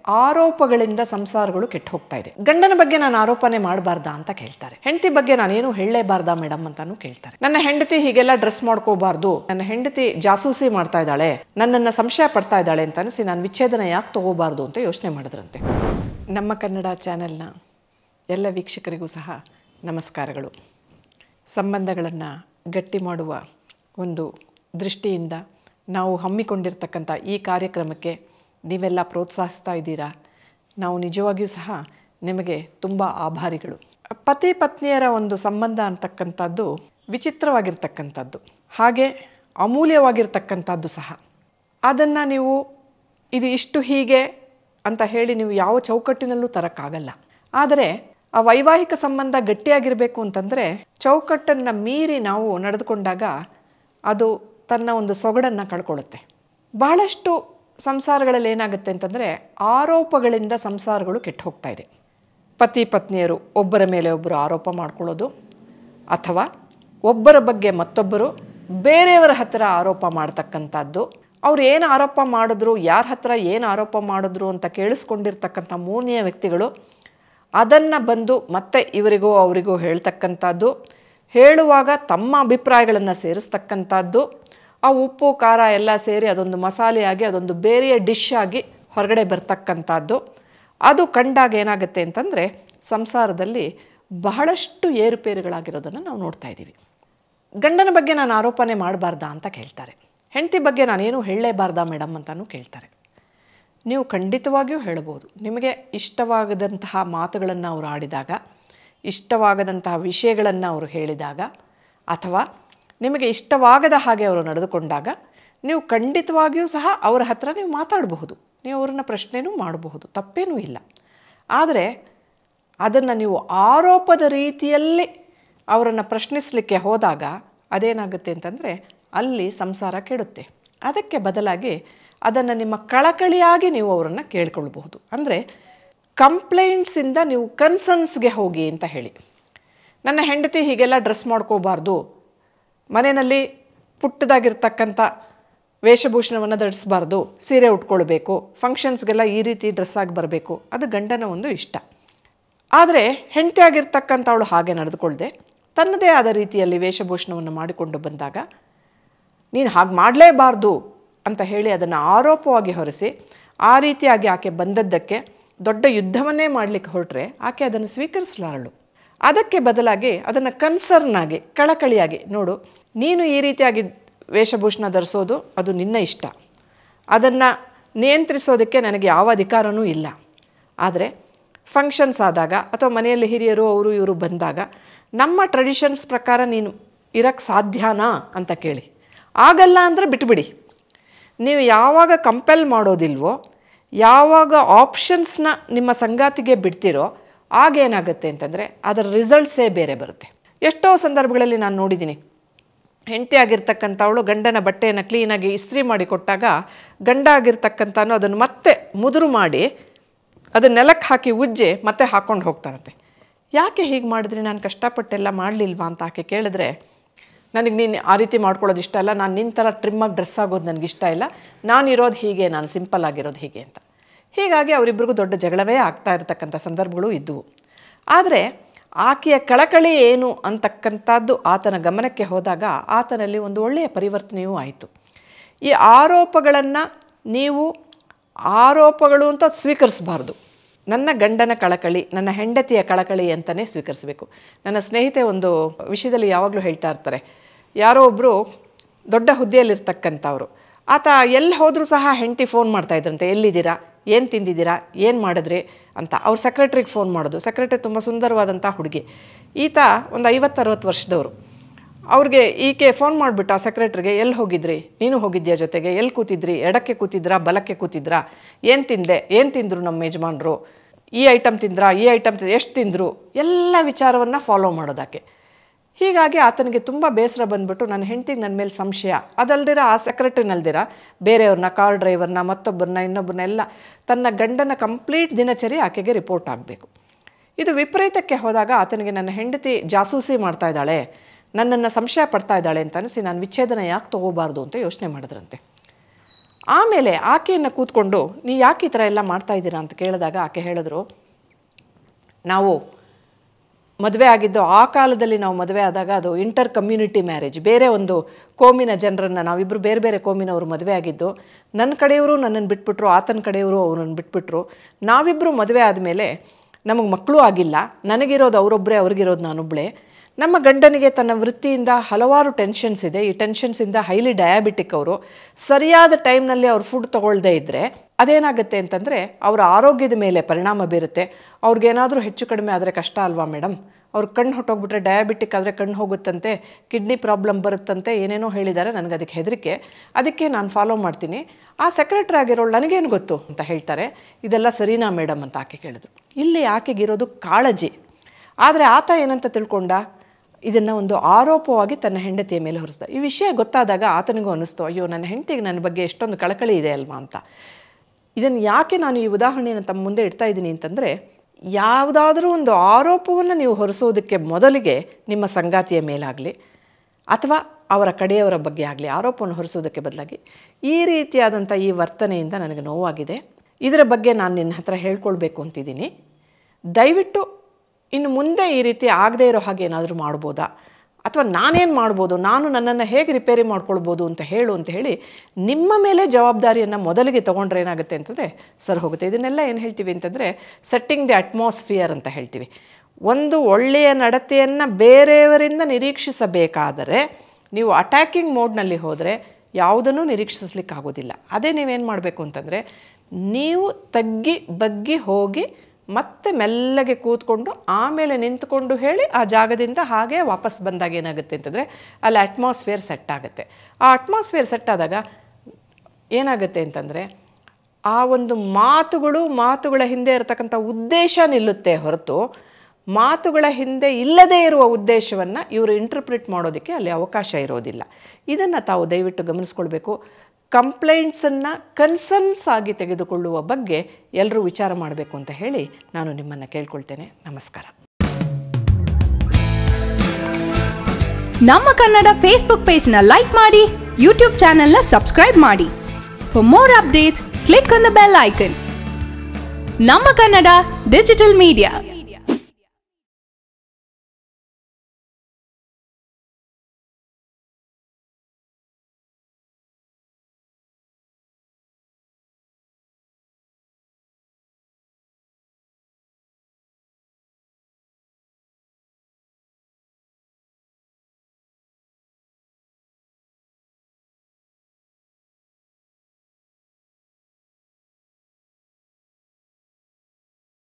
ಆರೋಪಗಳಿಂದ ಸಂಸಾರಗಳು ಕೆಟ್ಟು ಹೋಗ್ತಾ ಇದೆ ಗಂಡನ ಬಗ್ಗೆ ನಾನು ಆರೋಪನೆ ಮಾಡಬಾರ್ದಾ ಅಂತ ಕೇಳ್ತಾರೆ ಹೆಂಡತಿ ಬಗ್ಗೆ ನಾನೇನು ಹೇಳಲೇಬಾರ್ದಾ ಮೇಡಮ್ ಅಂತಾನು ಕೇಳ್ತಾರೆ ನನ್ನ ಹೆಂಡತಿ ಹೀಗೆಲ್ಲ ಡ್ರೆಸ್ ಮಾಡ್ಕೋಬಾರ್ದು ನನ್ನ ಹೆಂಡತಿ ಜಾಸೂಸಿ ಮಾಡ್ತಾ ಇದ್ದಾಳೆ ನನ್ನನ್ನು ಸಂಶಯ ಪಡ್ತಾ ಇದ್ದಾಳೆ ಅಂತ ಅನಿಸಿ ನಾನು ವಿಚ್ಛೇದನ ಯಾಕೆ ತಗೋಬಾರ್ದು ಅಂತ ಯೋಚನೆ ಮಾಡಿದ್ರಂತೆ ನಮ್ಮ ಕನ್ನಡ ಚಾನೆಲ್ನ ಎಲ್ಲ ವೀಕ್ಷಕರಿಗೂ ಸಹ ನಮಸ್ಕಾರಗಳು ಸಂಬಂಧಗಳನ್ನು ಗಟ್ಟಿ ಮಾಡುವ ಒಂದು ದೃಷ್ಟಿಯಿಂದ ನಾವು ಹಮ್ಮಿಕೊಂಡಿರ್ತಕ್ಕಂಥ ಈ ಕಾರ್ಯಕ್ರಮಕ್ಕೆ ನೀವೆಲ್ಲ ಪ್ರೋತ್ಸಾಹಿಸ್ತಾ ಇದ್ದೀರಾ ನಾವು ನಿಜವಾಗಿಯೂ ಸಹ ನಿಮಗೆ ತುಂಬ ಆಭಾರಿಗಳು ಪತಿ ಪತ್ನಿಯರ ಒಂದು ಸಂಬಂಧ ಅಂತಕ್ಕಂಥದ್ದು ವಿಚಿತ್ರವಾಗಿರ್ತಕ್ಕಂಥದ್ದು ಹಾಗೆ ಅಮೂಲ್ಯವಾಗಿರ್ತಕ್ಕಂಥದ್ದು ಸಹ ಅದನ್ನು ನೀವು ಇದು ಇಷ್ಟು ಹೀಗೆ ಅಂತ ಹೇಳಿ ನೀವು ಯಾವ ಚೌಕಟ್ಟಿನಲ್ಲೂ ತರೋಕ್ಕಾಗಲ್ಲ ಆದರೆ ಆ ವೈವಾಹಿಕ ಸಂಬಂಧ ಗಟ್ಟಿಯಾಗಿರಬೇಕು ಅಂತಂದರೆ ಚೌಕಟ್ಟನ್ನು ಮೀರಿ ನಾವು ನಡೆದುಕೊಂಡಾಗ ಅದು ತನ್ನ ಒಂದು ಸೊಗಡನ್ನು ಕಳ್ಕೊಳ್ಳುತ್ತೆ ಬಹಳಷ್ಟು ಸಂಸಾರಗಳಲ್ಲಿ ಏನಾಗುತ್ತೆ ಅಂತಂದರೆ ಆರೋಪಗಳಿಂದ ಸಂಸಾರಗಳು ಕೆಟ್ಟು ಹೋಗ್ತಾ ಇದೆ ಪತಿ ಪತ್ನಿಯರು ಒಬ್ಬರ ಮೇಲೆ ಒಬ್ಬರು ಆರೋಪ ಮಾಡ್ಕೊಳ್ಳೋದು ಅಥವಾ ಒಬ್ಬರ ಬಗ್ಗೆ ಮತ್ತೊಬ್ಬರು ಬೇರೆಯವರ ಹತ್ತಿರ ಆರೋಪ ಮಾಡ್ತಕ್ಕಂಥದ್ದು ಅವ್ರು ಏನು ಆರೋಪ ಮಾಡಿದ್ರು ಯಾರ ಹತ್ರ ಏನು ಆರೋಪ ಮಾಡಿದ್ರು ಅಂತ ಕೇಳಿಸ್ಕೊಂಡಿರ್ತಕ್ಕಂಥ ಮೂರನೆಯ ವ್ಯಕ್ತಿಗಳು ಅದನ್ನು ಬಂದು ಮತ್ತೆ ಇವರಿಗೂ ಅವರಿಗೂ ಹೇಳ್ತಕ್ಕಂಥದ್ದು ಹೇಳುವಾಗ ತಮ್ಮ ಅಭಿಪ್ರಾಯಗಳನ್ನು ಸೇರಿಸ್ತಕ್ಕಂಥದ್ದು ಆ ಉಪ್ಪು ಖಾರ ಎಲ್ಲ ಸೇರಿ ಅದೊಂದು ಮಸಾಲೆಯಾಗಿ ಅದೊಂದು ಬೇರೆಯ ಡಿಶ್ ಆಗಿ ಹೊರಗಡೆ ಬರ್ತಕ್ಕಂಥದ್ದು ಅದು ಕಂಡಾಗ ಏನಾಗುತ್ತೆ ಅಂತಂದರೆ ಸಂಸಾರದಲ್ಲಿ ಬಹಳಷ್ಟು ಏರುಪೇರುಗಳಾಗಿರೋದನ್ನು ನಾವು ನೋಡ್ತಾ ಇದ್ದೀವಿ ಗಂಡನ ಬಗ್ಗೆ ನಾನು ಆರೋಪನೆ ಮಾಡಬಾರ್ದಾ ಅಂತ ಕೇಳ್ತಾರೆ ಹೆಂಡತಿ ಬಗ್ಗೆ ನಾನೇನು ಹೇಳಲೇಬಾರ್ದಾ ಮೇಡಮ್ ಅಂತಾನು ಕೇಳ್ತಾರೆ ನೀವು ಖಂಡಿತವಾಗಿಯೂ ಹೇಳ್ಬೋದು ನಿಮಗೆ ಇಷ್ಟವಾಗದಂತಹ ಮಾತುಗಳನ್ನು ಅವರು ಆಡಿದಾಗ ಇಷ್ಟವಾಗದಂತಹ ವಿಷಯಗಳನ್ನು ಅವರು ಹೇಳಿದಾಗ ಅಥವಾ ನಿಮಗೆ ಇಷ್ಟವಾಗದ ಹಾಗೆ ಅವರು ನಡೆದುಕೊಂಡಾಗ ನೀವು ಖಂಡಿತವಾಗಿಯೂ ಸಹ ಅವರ ಹತ್ರ ನೀವು ಮಾತಾಡಬಹುದು ನೀವು ಅವರನ್ನು ಪ್ರಶ್ನೆನೂ ಮಾಡಬಹುದು ತಪ್ಪೇನೂ ಇಲ್ಲ ಆದರೆ ಅದನ್ನು ನೀವು ಆರೋಪದ ರೀತಿಯಲ್ಲಿ ಅವರನ್ನು ಪ್ರಶ್ನಿಸಲಿಕ್ಕೆ ಹೋದಾಗ ಅದೇನಾಗುತ್ತೆ ಅಂತಂದರೆ ಅಲ್ಲಿ ಸಂಸಾರ ಕೆಡುತ್ತೆ ಅದಕ್ಕೆ ಬದಲಾಗಿ ಅದನ್ನು ನಿಮ್ಮ ಕಳಕಳಿಯಾಗಿ ನೀವು ಅವರನ್ನು ಕೇಳ್ಕೊಳ್ಬಹುದು ಅಂದರೆ ಕಂಪ್ಲೇಂಟ್ಸಿಂದ ನೀವು ಕನ್ಸರ್ನ್ಸ್ಗೆ ಹೋಗಿ ಅಂತ ಹೇಳಿ ನನ್ನ ಹೆಂಡತಿ ಹೀಗೆಲ್ಲ ಡ್ರೆಸ್ ಮಾಡ್ಕೋಬಾರ್ದು ಮನೆಯಲ್ಲಿ ಪುಟ್ಟದಾಗಿರ್ತಕ್ಕಂಥ ವೇಷಭೂಷಣವನ್ನು ಧರಿಸಬಾರ್ದು ಸೀರೆ ಉಟ್ಕೊಳ್ಬೇಕು ಫಂಕ್ಷನ್ಸ್ಗೆಲ್ಲ ಈ ರೀತಿ ಡ್ರೆಸ್ ಆಗಿ ಬರಬೇಕು ಅದು ಗಂಡನ ಒಂದು ಇಷ್ಟ ಆದರೆ ಹೆಂಡತಿ ಆಗಿರ್ತಕ್ಕಂಥವಳು ಹಾಗೆ ನಡೆದುಕೊಳ್ಳದೆ ತನ್ನದೇ ಆದ ರೀತಿಯಲ್ಲಿ ವೇಷಭೂಷಣವನ್ನು ಮಾಡಿಕೊಂಡು ಬಂದಾಗ ನೀನು ಹಾಗೆ ಮಾಡಲೇಬಾರ್ದು ಅಂತ ಹೇಳಿ ಅದನ್ನು ಆರೋಪವಾಗಿ ಹೊರಿಸಿ ಆ ರೀತಿಯಾಗಿ ಆಕೆ ಬಂದದ್ದಕ್ಕೆ ದೊಡ್ಡ ಯುದ್ಧವನ್ನೇ ಮಾಡಲಿಕ್ಕೆ ಹೊರಟ್ರೆ ಆಕೆ ಅದನ್ನು ಸ್ವೀಕರಿಸಲಾರಳು ಅದಕ್ಕೆ ಬದಲಾಗಿ ಅದನ್ನು ಕನ್ಸರ್ನ್ ಆಗಿ ಕಳಕಳಿಯಾಗಿ ನೋಡು ನೀನು ಈ ರೀತಿಯಾಗಿ ವೇಷಭೂಷಣ ಧರಿಸೋದು ಅದು ನಿನ್ನ ಇಷ್ಟ ಅದನ್ನು ನಿಯಂತ್ರಿಸೋದಕ್ಕೆ ನನಗೆ ಯಾವ ಅಧಿಕಾರವೂ ಇಲ್ಲ ಆದರೆ ಫಂಕ್ಷನ್ಸ್ ಆದಾಗ ಅಥವಾ ಮನೆಯಲ್ಲಿ ಹಿರಿಯರು ಅವರು ಇವರು ಬಂದಾಗ ನಮ್ಮ ಟ್ರೆಡಿಷನ್ಸ್ ಪ್ರಕಾರ ನೀನು ಇರೋಕ್ಕೆ ಸಾಧ್ಯನಾ ಅಂತ ಕೇಳಿ ಆಗಲ್ಲ ಅಂದರೆ ಬಿಟ್ಬಿಡಿ ನೀವು ಯಾವಾಗ ಕಂಪೆಲ್ ಮಾಡೋದಿಲ್ವೋ ಯಾವಾಗ ಆಪ್ಷನ್ಸ್ನ ನಿಮ್ಮ ಸಂಗಾತಿಗೆ ಬಿಡ್ತಿರೋ ಆಗೇನಾಗುತ್ತೆ ಅಂತಂದರೆ ಅದರ ರಿಸಲ್ಟ್ಸೇ ಬೇರೆ ಬರುತ್ತೆ ಎಷ್ಟೋ ಸಂದರ್ಭಗಳಲ್ಲಿ ನಾನು ನೋಡಿದ್ದೀನಿ ಹೆಂಡತಿ ಆಗಿರ್ತಕ್ಕಂಥವಳು ಗಂಡನ ಬಟ್ಟೆಯನ್ನು ಕ್ಲೀನಾಗಿ ಇಸ್ತ್ರಿ ಮಾಡಿ ಕೊಟ್ಟಾಗ ಗಂಡ ಆಗಿರ್ತಕ್ಕಂಥನು ಅದನ್ನು ಮತ್ತೆ ಮುದುರು ಮಾಡಿ ಅದನ್ನ ನೆಲಕ್ಕೆ ಹಾಕಿ ಉಜ್ಜಿ ಮತ್ತೆ ಹಾಕ್ಕೊಂಡು ಹೋಗ್ತಾನಂತೆ ಯಾಕೆ ಹೀಗೆ ಮಾಡಿದ್ರಿ ನಾನು ಕಷ್ಟಪಟ್ಟೆಲ್ಲ ಮಾಡಲಿಲ್ವಾ ಅಂತ ಆಕೆ ಕೇಳಿದ್ರೆ ನನಗೆ ನೀನು ಆ ರೀತಿ ಮಾಡ್ಕೊಳ್ಳೋದು ಇಷ್ಟ ಇಲ್ಲ ನಾನು ನಿನ್ನ ಥರ ಟ್ರಿಮ್ಮಾಗಿ ಡ್ರೆಸ್ ಆಗೋದು ನನಗೆ ಇಷ್ಟ ಇಲ್ಲ ನಾನು ಇರೋದು ಹೀಗೆ ನಾನು ಸಿಂಪಲ್ ಆಗಿರೋದು ಹೀಗೆ ಅಂತ ಹೀಗಾಗಿ ಅವರಿಬ್ಬರಿಗೂ ದೊಡ್ಡ ಜಗಳವೇ ಆಗ್ತಾ ಇರತಕ್ಕಂಥ ಸಂದರ್ಭಗಳು ಇದ್ದವು ಆದರೆ ಆಕೆಯ ಕಳಕಳಿ ಏನು ಅಂತಕ್ಕಂಥದ್ದು ಆತನ ಗಮನಕ್ಕೆ ಹೋದಾಗ ಆತನಲ್ಲಿ ಒಂದು ಒಳ್ಳೆಯ ಪರಿವರ್ತನೆಯೂ ಆಯಿತು ಈ ಆರೋಪಗಳನ್ನು ನೀವು ಆರೋಪಗಳು ಅಂತ ಸ್ವೀಕರಿಸಬಾರ್ದು ನನ್ನ ಗಂಡನ ಕಳಕಳಿ ನನ್ನ ಹೆಂಡತಿಯ ಕಳಕಳಿ ಅಂತಲೇ ಸ್ವೀಕರಿಸಬೇಕು ನನ್ನ ಸ್ನೇಹಿತೆ ಒಂದು ವಿಷಯದಲ್ಲಿ ಯಾವಾಗಲೂ ಹೇಳ್ತಾ ಇರ್ತಾರೆ ಯಾರೋ ಒಬ್ಬರು ದೊಡ್ಡ ಹುದ್ದೆಯಲ್ಲಿರ್ತಕ್ಕಂಥವ್ರು ಆತ ಎಲ್ಲಿ ಹೋದರೂ ಸಹ ಹೆಂಡತಿ ಫೋನ್ ಮಾಡ್ತಾಯಿದ್ರಂತೆ ಎಲ್ಲಿದ್ದೀರಾ ಏನು ತಿಂದಿದ್ದೀರಾ ಏನು ಮಾಡಿದ್ರಿ ಅಂತ ಅವ್ರ ಸೆಕ್ರೆಟ್ರಿಗೆ ಫೋನ್ ಮಾಡೋದು ಸೆಕ್ರೆಟ್ರಿ ತುಂಬ ಸುಂದರವಾದಂಥ ಹುಡುಗಿ ಈತ ಒಂದು ಐವತ್ತರವತ್ತು ವರ್ಷದವರು ಅವ್ರಿಗೆ ಈಕೆ ಫೋನ್ ಮಾಡಿಬಿಟ್ಟು ಆ ಸೆಕ್ರೆಟ್ರಿಗೆ ಎಲ್ಲಿ ಹೋಗಿದ್ರಿ ನೀನು ಹೋಗಿದ್ಯಾ ಜೊತೆಗೆ ಎಲ್ಲಿ ಕೂತಿದ್ರಿ ಎಡಕ್ಕೆ ಕೂತಿದ್ರಾ ಬಲಕ್ಕೆ ಕೂತಿದ್ರಾ ಏನು ತಿಂದೆ ಏನು ತಿಂದರು ನಮ್ಮ ಯಜಮಾನ್ರು ಈ ಐಟಮ್ ತಿಂದ್ರಾ ಈ ಐಟಮ್ ತಿಂದ್ರೆ ಎಷ್ಟು ತಿಂದರು ಎಲ್ಲ ವಿಚಾರವನ್ನು ಫಾಲೋ ಮಾಡೋದಾಕೆ ಹೀಗಾಗಿ ಆತನಿಗೆ ತುಂಬ ಬೇಸರ ಬಂದ್ಬಿಟ್ಟು ನನ್ನ ಹೆಂಡ್ತಿಗೆ ನನ್ನ ಮೇಲೆ ಸಂಶಯ ಅದಲ್ದಿರ ಆ ಸೆಕ್ರೆಟ್ರಿನಲ್ದಿರ ಬೇರೆಯವ್ರನ್ನ ಕಾರ್ ಡ್ರೈವರ್ನ ಮತ್ತೊಬ್ಬರನ್ನ ಇನ್ನೊಬ್ಬರನ್ನ ಎಲ್ಲ ತನ್ನ ಗಂಡನ ಕಂಪ್ಲೀಟ್ ದಿನಚರಿ ಆಕೆಗೆ ರಿಪೋರ್ಟ್ ಆಗಬೇಕು ಇದು ವಿಪರೀತಕ್ಕೆ ಹೋದಾಗ ಆತನಿಗೆ ನನ್ನ ಹೆಂಡತಿ ಜಾಸೂಸಿ ಮಾಡ್ತಾ ಇದ್ದಾಳೆ ನನ್ನನ್ನು ಸಂಶಯ ಪಡ್ತಾ ಇದ್ದಾಳೆ ಅಂತ ಅನಿಸಿ ನಾನು ವಿಚ್ಛೇದನ ಯಾಕೆ ತೊಗೋಬಾರ್ದು ಅಂತ ಯೋಚನೆ ಮಾಡಿದ್ರಂತೆ ಆಮೇಲೆ ಆಕೆಯನ್ನು ಕೂತ್ಕೊಂಡು ನೀ ಯಾಕೆ ಈ ಥರ ಎಲ್ಲ ಮಾಡ್ತಾ ಇದ್ದೀರಾ ಅಂತ ಕೇಳಿದಾಗ ಆಕೆ ಹೇಳಿದ್ರು ನಾವು ಮದುವೆ ಆಗಿದ್ದು ಆ ಕಾಲದಲ್ಲಿ ನಾವು ಮದುವೆ ಆದಾಗ ಅದು ಇಂಟರ್ ಕಮ್ಯುನಿಟಿ ಮ್ಯಾರೇಜ್ ಬೇರೆ ಒಂದು ಕೋಮಿನ ಜನರನ್ನು ನಾವಿಬ್ಬರು ಬೇರೆ ಬೇರೆ ಕೋಮಿನವರು ಮದುವೆ ಆಗಿದ್ದು ನನ್ನ ಕಡೆಯವರು ನನ್ನನ್ನು ಬಿಟ್ಬಿಟ್ರು ಆತನ ಕಡೆಯವರು ಅವನನ್ನು ಬಿಟ್ಬಿಟ್ರು ನಾವಿಬ್ಬರು ಮದುವೆ ಆದಮೇಲೆ ನಮಗೆ ಮಕ್ಕಳೂ ಆಗಿಲ್ಲ ನನಗಿರೋದು ಅವರೊಬ್ಬರೇ ಅವ್ರಿಗಿರೋದು ನಾನೊಬ್ಬಳೇ ನಮ್ಮ ಗಂಡನಿಗೆ ತನ್ನ ವೃತ್ತಿಯಿಂದ ಹಲವಾರು ಟೆನ್ಷನ್ಸ್ ಇದೆ ಈ ಟೆನ್ಷನ್ಸಿಂದ ಹೈಲಿ ಡಯಾಬಿಟಿಕ್ ಅವರು ಸರಿಯಾದ ಟೈಮ್ನಲ್ಲಿ ಅವ್ರು ಫುಡ್ ತೊಗೊಳ್ದೇ ಇದ್ದರೆ ಅದೇನಾಗುತ್ತೆ ಅಂತಂದರೆ ಅವರ ಆರೋಗ್ಯದ ಮೇಲೆ ಪರಿಣಾಮ ಬೀರುತ್ತೆ ಅವ್ರಿಗೇನಾದರೂ ಹೆಚ್ಚು ಕಡಿಮೆ ಆದರೆ ಕಷ್ಟ ಅಲ್ವಾ ಮೇಡಮ್ ಅವ್ರ ಕಣ್ಣು ಹೊಟ್ಟೋಗ್ಬಿಟ್ರೆ ಡಯಾಬಿಟಿಕ್ ಆದರೆ ಕಣ್ಣು ಹೋಗುತ್ತಂತೆ ಕಿಡ್ನಿ ಪ್ರಾಬ್ಲಮ್ ಬರುತ್ತಂತೆ ಏನೇನೋ ಹೇಳಿದ್ದಾರೆ ನನಗೆ ಅದಕ್ಕೆ ಹೆದರಿಕೆ ಅದಕ್ಕೆ ನಾನು ಫಾಲೋ ಮಾಡ್ತೀನಿ ಆ ಸೆಕ್ರೆಟ್ರಿ ಆಗಿರೋಳು ನನಗೇನು ಗೊತ್ತು ಅಂತ ಹೇಳ್ತಾರೆ ಇದೆಲ್ಲ ಸರಿನಾ ಮೇಡಮ್ ಅಂತ ಆಕೆ ಕೇಳಿದ್ರು ಇಲ್ಲಿ ಆಕೆಗಿರೋದು ಕಾಳಜಿ ಆದರೆ ಆತ ಏನಂತ ತಿಳ್ಕೊಂಡ ಇದನ್ನು ಒಂದು ಆರೋಪವಾಗಿ ತನ್ನ ಹೆಂಡತಿಯ ಮೇಲೆ ಹೊರಿಸ್ದ ಈ ವಿಷಯ ಗೊತ್ತಾದಾಗ ಆತನಿಗೂ ಅನ್ನಿಸ್ತು ಅಯ್ಯೋ ನನ್ನ ಹೆಂಡತಿಗೆ ನನ್ನ ಬಗ್ಗೆ ಎಷ್ಟೊಂದು ಕಳಕಳಿ ಇದೆ ಅಲ್ವಾ ಅಂತ ಇದನ್ನು ಯಾಕೆ ನಾನು ಈ ಉದಾಹರಣೆಯನ್ನು ತಮ್ಮ ಮುಂದೆ ಇಡ್ತಾ ಇದ್ದೀನಿ ಅಂತಂದರೆ ಯಾವುದಾದ್ರೂ ಒಂದು ಆರೋಪವನ್ನು ನೀವು ಹೊರಿಸೋದಕ್ಕೆ ಮೊದಲಿಗೆ ನಿಮ್ಮ ಸಂಗಾತಿಯ ಮೇಲಾಗಲಿ ಅಥವಾ ಅವರ ಕಡೆಯವರ ಬಗ್ಗೆ ಆಗಲಿ ಆರೋಪವನ್ನು ಹೊರಿಸೋದಕ್ಕೆ ಬದಲಾಗಿ ಈ ರೀತಿಯಾದಂಥ ಈ ವರ್ತನೆಯಿಂದ ನನಗೆ ನೋವಾಗಿದೆ ಇದರ ಬಗ್ಗೆ ನಾನು ನಿನ್ನ ಹತ್ರ ಹೇಳ್ಕೊಳ್ಬೇಕು ಅಂತಿದ್ದೀನಿ ದಯವಿಟ್ಟು ಇನ್ನು ಮುಂದೆ ಈ ರೀತಿ ಆಗದೇ ಇರೋ ಹಾಗೆ ಏನಾದರೂ ಮಾಡ್ಬೋದಾ ಅಥವಾ ನಾನೇನು ಮಾಡ್ಬೋದು ನಾನು ನನ್ನನ್ನು ಹೇಗೆ ರಿಪೇರಿ ಮಾಡ್ಕೊಳ್ಬೋದು ಅಂತ ಹೇಳು ಅಂತ ಹೇಳಿ ನಿಮ್ಮ ಮೇಲೆ ಜವಾಬ್ದಾರಿಯನ್ನು ಮೊದಲಿಗೆ ತೊಗೊಂಡ್ರೆ ಏನಾಗುತ್ತೆ ಅಂತಂದರೆ ಸರ್ ಹೋಗುತ್ತೆ ಇದನ್ನೆಲ್ಲ ಏನು ಹೇಳ್ತೀವಿ ಅಂತಂದರೆ ಸೆಟ್ಟಿಂಗ್ ದಿ ಅಟ್ಮಾಸ್ಫಿಯರ್ ಅಂತ ಹೇಳ್ತೀವಿ ಒಂದು ಒಳ್ಳೆಯ ನಡತೆಯನ್ನು ಬೇರೆಯವರಿಂದ ನಿರೀಕ್ಷಿಸಬೇಕಾದರೆ ನೀವು ಅಟ್ಯಾಕಿಂಗ್ ಮೋಡ್ನಲ್ಲಿ ಹೋದರೆ ಯಾವುದನ್ನೂ ನಿರೀಕ್ಷಿಸಲಿಕ್ಕಾಗೋದಿಲ್ಲ ಅದೇ ನೀವೇನು ಮಾಡಬೇಕು ಅಂತಂದರೆ ನೀವು ತಗ್ಗಿ ಬಗ್ಗಿ ಹೋಗಿ ಮತ್ತೆ ಮೆಲ್ಲಗೆ ಕೂತ್ಕೊಂಡು ಆಮೇಲೆ ನಿಂತ್ಕೊಂಡು ಹೇಳಿ ಆ ಜಾಗದಿಂದ ಹಾಗೆ ವಾಪಸ್ ಬಂದಾಗ ಏನಾಗುತ್ತೆ ಅಂತಂದರೆ ಅಲ್ಲಿ ಅಟ್ಮಾಸ್ಫಿಯರ್ ಸೆಟ್ ಆಗುತ್ತೆ ಆ ಅಟ್ಮಾಸ್ಫಿಯರ್ ಸೆಟ್ ಆದಾಗ ಏನಾಗುತ್ತೆ ಅಂತಂದರೆ ಆ ಒಂದು ಮಾತುಗಳು ಮಾತುಗಳ ಹಿಂದೆ ಇರತಕ್ಕಂಥ ಉದ್ದೇಶ ನಿಲ್ಲುತ್ತೆ ಹೊರತು ಮಾತುಗಳ ಹಿಂದೆ ಇಲ್ಲದೇ ಇರುವ ಉದ್ದೇಶವನ್ನು ಇವರು ಇಂಟರ್ಪ್ರಿಟ್ ಮಾಡೋದಕ್ಕೆ ಅಲ್ಲಿ ಅವಕಾಶ ಇರೋದಿಲ್ಲ ಇದನ್ನು ತಾವು ದಯವಿಟ್ಟು ಗಮನಿಸ್ಕೊಳ್ಬೇಕು ಕಂಪ್ಲೇಂಟ್ಸನ್ನು ಕನ್ಸರ್ನ್ಸ್ ಆಗಿ ತೆಗೆದುಕೊಳ್ಳುವ ಬಗ್ಗೆ ಎಲ್ಲರೂ ವಿಚಾರ ಮಾಡಬೇಕು ಅಂತ ಹೇಳಿ ನಾನು ನಿಮ್ಮನ್ನು ಕೇಳ್ಕೊಳ್ತೇನೆ ನಮಸ್ಕಾರ ನಮ್ಮ ಕನ್ನಡ ಫೇಸ್ಬುಕ್ ಪೇಜ್ನ ಲೈಕ್ ಮಾಡಿ ಯೂಟ್ಯೂಬ್ ಚಾನೆಲ್ನ ಸಬ್ಸ್ಕ್ರೈಬ್ ಮಾಡಿ for more updates click on the bell icon ನಮ್ಮ ಕನ್ನಡ ಡಿಜಿಟಲ್ ಮೀಡಿಯಾ